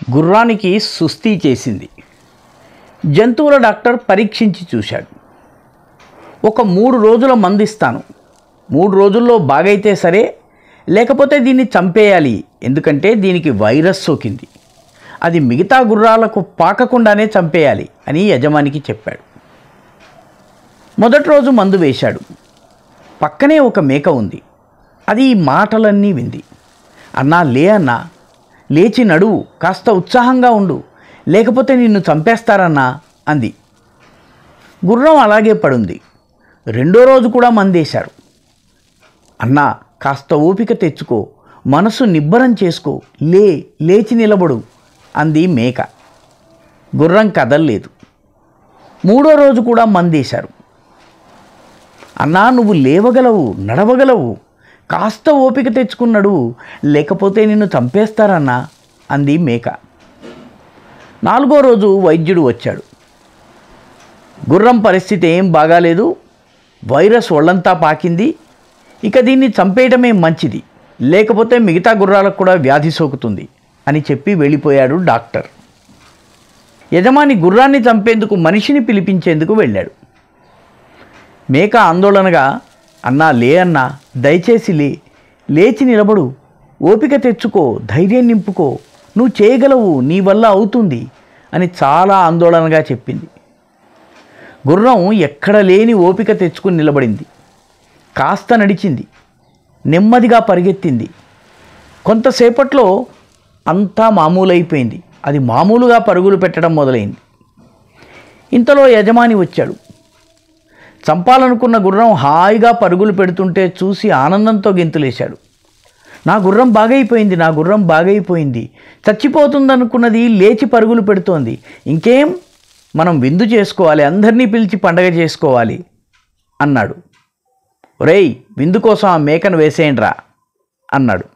గుర్రానికి సుస్థి చేసింది జంతువుల డాక్టర్ పరీక్షించి చూశాడు ఒక మూడు రోజుల మందిస్తాను మూడు రోజుల్లో బాగైతే సరే లేకపోతే దీన్ని చంపేయాలి ఎందుకంటే దీనికి వైరస్ సోకింది అది మిగతా గుర్రాలకు పాకకుండానే చంపేయాలి అని యజమానికి చెప్పాడు మొదటి రోజు మందు వేశాడు పక్కనే ఒక మేక ఉంది అది ఈ మాటలన్నీ వింది అన్నా లే అన్నా లేచి నడువు కాస్త ఉత్సాహంగా ఉండు లేకపోతే నిన్ను చంపేస్తారన్నా అంది గుర్రం అలాగే పడుంది రెండో రోజు కూడా మందేశారు అన్నా కాస్త ఓపిక తెచ్చుకో మనసు నిబ్బరం చేసుకో లే లేచి నిలబడు అంది మేక గుర్రం కదల్లేదు మూడో రోజు కూడా మందేశారు అన్నా నువ్వు లేవగలవు నడవగలవు కాస్త ఓపిక తెచ్చుకున్నాడు లేకపోతే నిన్ను చంపేస్తారన్నా అంది మేక నాలుగో రోజు వైద్యుడు వచ్చాడు గుర్రం పరిస్థితి ఏం బాగాలేదు వైరస్ ఒళ్ళంతా పాకింది ఇక దీన్ని చంపేయటమే మంచిది లేకపోతే మిగతా గుర్రాలకు కూడా వ్యాధి సోకుతుంది అని చెప్పి వెళ్ళిపోయాడు డాక్టర్ యజమాని గుర్రాన్ని చంపేందుకు మనిషిని పిలిపించేందుకు వెళ్ళాడు మేక ఆందోళనగా అన్నా లే అన్నా దయచేసి లే లేచి నిలబడు ఓపిక తెచ్చుకో ధైర్యం నింపుకో నువ్వు చేయగలవు నీ వల్ల అవుతుంది అని చాలా ఆందోళనగా చెప్పింది గుర్రం ఎక్కడ లేని ఓపిక తెచ్చుకుని నిలబడింది కాస్త నడిచింది నెమ్మదిగా పరిగెత్తింది కొంతసేపట్లో అంతా మామూలైపోయింది అది మామూలుగా పరుగులు పెట్టడం మొదలైంది ఇంతలో యజమాని వచ్చాడు చంపాలనుకున్న గుర్రం హాయిగా పరుగులు పెడుతుంటే చూసి ఆనందంతో గెంతులేశాడు నా గుర్రం బాగైపోయింది నా గుర్రం బాగైపోయింది చచ్చిపోతుందనుకున్నది లేచి పరుగులు పెడుతోంది ఇంకేం మనం విందు చేసుకోవాలి అందరినీ పిలిచి పండగ చేసుకోవాలి అన్నాడు ఒరేయ్ విందు కోసం ఆ మేకను వేసేయండిరా అన్నాడు